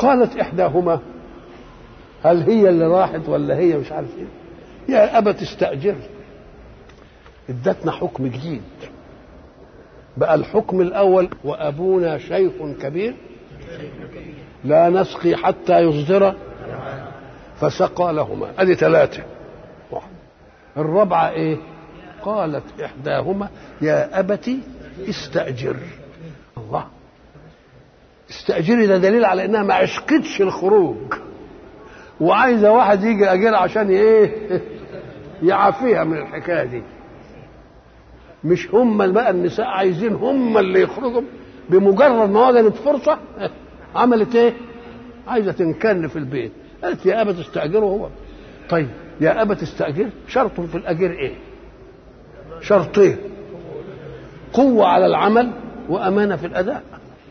فقالت احداهما هل هي اللي راحت ولا هي مش عارف ايه يا ابا تستاجر ادتنا حكم جديد بقى الحكم الاول وابونا شيخ كبير لا نسقي حتى يصدر فسقى لهما ادي ثلاثه الرابعه ايه قالت احداهما يا ابت استاجر الله استاجري ده دليل على انها ما عشقتش الخروج وعايزه واحد يجي اجير عشان ايه يعافيها من الحكايه دي مش هم بقى النساء عايزين هم اللي يخرجوا بمجرد ما وجدت فرصه عملت ايه عايزه تنكن في البيت قالت يا ابا تستاجره هو طيب يا ابا تستاجر شرط في الاجير ايه شرطين قوه على العمل وامانه في الاداء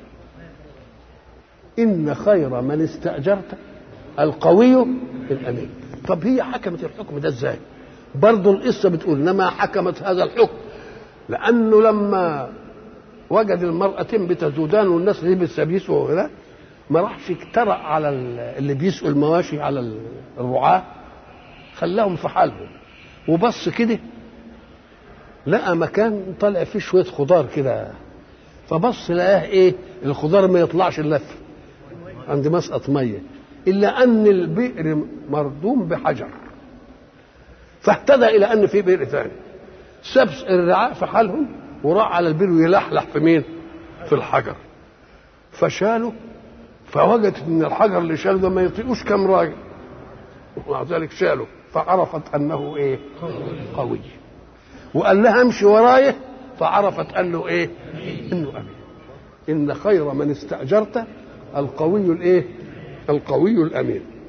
ان خير من استاجرت القوي الامين طب هي حكمت الحكم ده ازاي برضه القصه بتقول انما حكمت هذا الحكم لانه لما وجد المرأتين بتذودان والناس لبس بيسوا وكده ما راحش اجترأ على اللي بيسقوا المواشي على الرعاة خلاهم في حالهم وبص كده لقى مكان طلع فيه شويه خضار كده فبص لقاه ايه الخضار ما يطلعش الا عند مسقط ميه الا ان البئر مردوم بحجر فاهتدى الى ان في بئر ثاني ساب الرعاء في حالهم وراح على البئر ويلحلح في مين في الحجر فشاله فوجدت ان الحجر اللي شاله ده ما يطيقوش كم راجل ومع ذلك شاله فعرفت انه ايه قوي وقال لها امشي ورايه فعرفت انه ايه انه امين ان خير من استاجرت القوي الايه القوي الامين